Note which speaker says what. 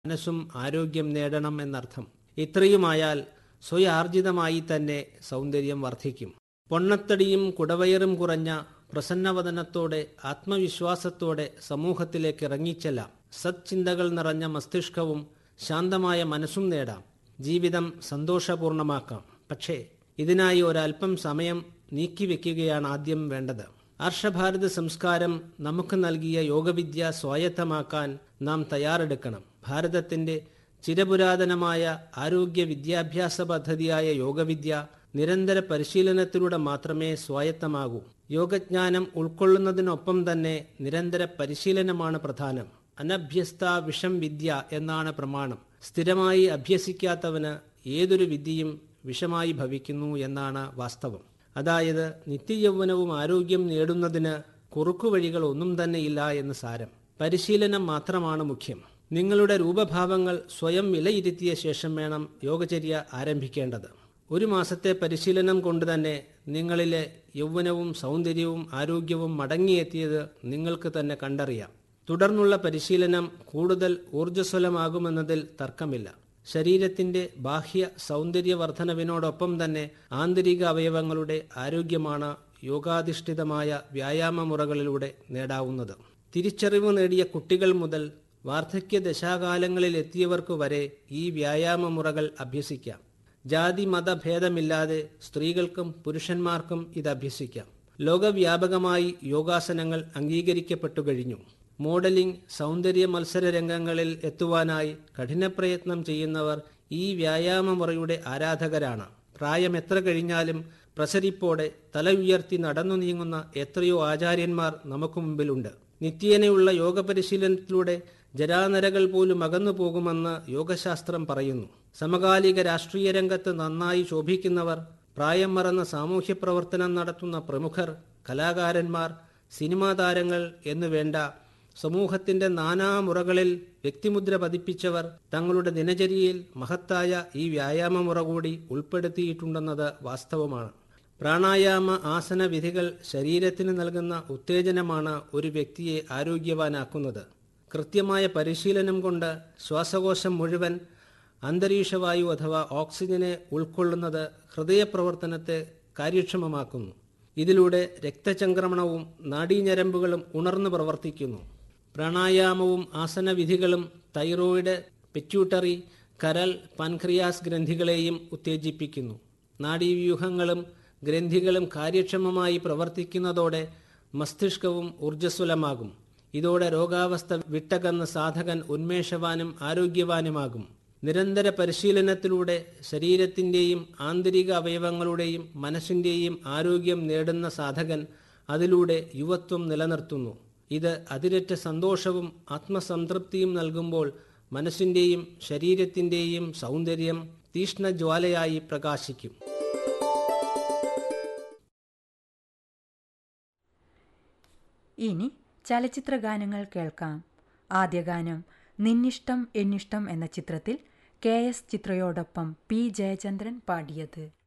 Speaker 1: മനസ്സും ആരോഗ്യം നേടണം എന്നർത്ഥം ഇത്രയുമായാൽ സ്വയാർജിതമായി തന്നെ സൗന്ദര്യം വർദ്ധിക്കും പൊണ്ണത്തടിയും കുടവയറും കുറഞ്ഞ പ്രസന്നവദനത്തോടെ ആത്മവിശ്വാസത്തോടെ സമൂഹത്തിലേക്ക് ഇറങ്ങിച്ചെല്ലാം സത്ചിന്തകൾ നിറഞ്ഞ മസ്തിഷ്കവും ശാന്തമായ മനസ്സും നേടാം ജീവിതം സന്തോഷപൂർണമാക്കാം പക്ഷേ ഇതിനായി ഒരല്പം സമയം നീക്കിവെക്കുകയാണ് ആദ്യം വേണ്ടത് ആർഷഭാരത സംസ്കാരം നമുക്ക് നൽകിയ യോഗവിദ്യ സ്വായത്തമാക്കാൻ നാം തയ്യാറെടുക്കണം ഭാരതത്തിന്റെ ചിരപുരാതനമായ ആരോഗ്യ വിദ്യാഭ്യാസ പദ്ധതിയായ യോഗവിദ്യ നിരന്തര പരിശീലനത്തിലൂടെ മാത്രമേ സ്വായത്തമാകൂ യോഗജ്ഞാനം ഉൾക്കൊള്ളുന്നതിനൊപ്പം തന്നെ നിരന്തര പരിശീലനമാണ് പ്രധാനം അനഭ്യസ്ത വിഷം വിദ്യ എന്നാണ് പ്രമാണം സ്ഥിരമായി അഭ്യസിക്കാത്തവന് ഏതൊരു വിദ്യയും വിഷമായി ഭവിക്കുന്നു എന്നാണ് വാസ്തവം അതായത് നിത്യയൗവനവും ആരോഗ്യം നേടുന്നതിന് കുറുക്കുവഴികൾ ഒന്നും തന്നെയില്ല എന്ന് സാരം പരിശീലനം മാത്രമാണ് മുഖ്യം നിങ്ങളുടെ രൂപഭാവങ്ങൾ സ്വയം വിലയിരുത്തിയ ശേഷം വേണം യോഗചര്യ ആരംഭിക്കേണ്ടത് ഒരു മാസത്തെ പരിശീലനം കൊണ്ട് തന്നെ നിങ്ങളിലെ യൗവനവും സൗന്ദര്യവും ആരോഗ്യവും മടങ്ങിയെത്തിയത് നിങ്ങൾക്ക് തന്നെ കണ്ടറിയാം തുടർന്നുള്ള പരിശീലനം കൂടുതൽ ഊർജ്ജസ്വലമാകുമെന്നതിൽ തർക്കമില്ല ശരീരത്തിന്റെ ബാഹ്യ സൗന്ദര്യവർദ്ധനവിനോടൊപ്പം തന്നെ ആന്തരിക അവയവങ്ങളുടെ ആരോഗ്യമാണ് യോഗാധിഷ്ഠിതമായ വ്യായാമ മുറകളിലൂടെ നേടാവുന്നത് തിരിച്ചറിവ് നേടിയ കുട്ടികൾ മുതൽ വാർദ്ധക്യ ദശാകാലങ്ങളിൽ എത്തിയവർക്കു വരെ ഈ വ്യായാമ മുറകൾ അഭ്യസിക്കാം ജാതി മതഭേദമില്ലാതെ സ്ത്രീകൾക്കും പുരുഷന്മാർക്കും ഇത് അഭ്യസിക്കാം ലോകവ്യാപകമായി യോഗാസനങ്ങൾ അംഗീകരിക്കപ്പെട്ടു കഴിഞ്ഞു മോഡലിംഗ് സൗന്ദര്യ മത്സര രംഗങ്ങളിൽ എത്തുവാനായി കഠിനപ്രയത്നം ചെയ്യുന്നവർ ഈ വ്യായാമ മുറയുടെ ആരാധകരാണ് പ്രായം എത്ര കഴിഞ്ഞാലും പ്രസരിപ്പോടെ തല ഉയർത്തി നടന്നു നീങ്ങുന്ന എത്രയോ ആചാര്യന്മാർ നമുക്ക് മുമ്പിലുണ്ട് നിത്യേനയുള്ള യോഗ പരിശീലനത്തിലൂടെ ജരാനരകൾ പോലും അകന്നു പോകുമെന്ന് യോഗശാസ്ത്രം പറയുന്നു സമകാലിക രാഷ്ട്രീയ രംഗത്ത് നന്നായി ശോഭിക്കുന്നവർ പ്രായം മറന്ന സാമൂഹ്യ പ്രവർത്തനം നടത്തുന്ന പ്രമുഖർ കലാകാരന്മാർ സിനിമാ താരങ്ങൾ എന്നു വേണ്ട സമൂഹത്തിന്റെ നാനാമുറകളിൽ വ്യക്തിമുദ്ര പതിപ്പിച്ചവർ തങ്ങളുടെ ദിനചര്യയിൽ മഹത്തായ ഈ വ്യായാമ മുറ കൂടി ഉൾപ്പെടുത്തിയിട്ടുണ്ടെന്നത് വാസ്തവമാണ് പ്രാണായാമ ആസന വിധികൾ ശരീരത്തിന് നൽകുന്ന ഉത്തേജനമാണ് ഒരു വ്യക്തിയെ ആരോഗ്യവാനാക്കുന്നത് കൃത്യമായ പരിശീലനം കൊണ്ട് ശ്വാസകോശം മുഴുവൻ അന്തരീക്ഷവായു അഥവാ ഓക്സിജനെ ഉൾക്കൊള്ളുന്നത് ഹൃദയപ്രവർത്തനത്തെ കാര്യക്ഷമമാക്കുന്നു ഇതിലൂടെ രക്തചംക്രമണവും നാഡീഞരമ്പുകളും ഉണർന്നു പ്രവർത്തിക്കുന്നു പ്രാണായാമവും ആസനവിധികളും തൈറോയിഡ് പെറ്റ്യൂട്ടറി കരൾ പാൻക്രിയാസ് ഗ്രന്ഥികളെയും ഉത്തേജിപ്പിക്കുന്നു നാഡീവ്യൂഹങ്ങളും ഗ്രന്ഥികളും കാര്യക്ഷമമായി പ്രവർത്തിക്കുന്നതോടെ മസ്തിഷ്കവും ഊർജ്ജസ്വലമാകും ഇതോടെ രോഗാവസ്ഥ വിട്ടകന്ന സാധകൻ ഉന്മേഷവാനും ആരോഗ്യവാനുമാകും നിരന്തര പരിശീലനത്തിലൂടെ ശരീരത്തിൻ്റെയും ആന്തരിക അവയവങ്ങളുടെയും മനസ്സിൻ്റെയും ആരോഗ്യം നേടുന്ന സാധകൻ അതിലൂടെ യുവത്വം നിലനിർത്തുന്നു ഇത് അതിരറ്റ സന്തോഷവും ആത്മസംതൃപ്തിയും നൽകുമ്പോൾ മനസ്സിൻ്റെയും ശരീരത്തിൻ്റെയും സൗന്ദര്യം തീഷ്ണജ്വാലയായി പ്രകാശിക്കും
Speaker 2: ഇനി ചലച്ചിത്ര ഗാനങ്ങൾ കേൾക്കാം ആദ്യ ഗാനം നിന്നിഷ്ടം എന്നിഷ്ടം എന്ന ചിത്രത്തിൽ കെ എസ് ചിത്രയോടൊപ്പം പി ജയചന്ദ്രൻ പാടിയത്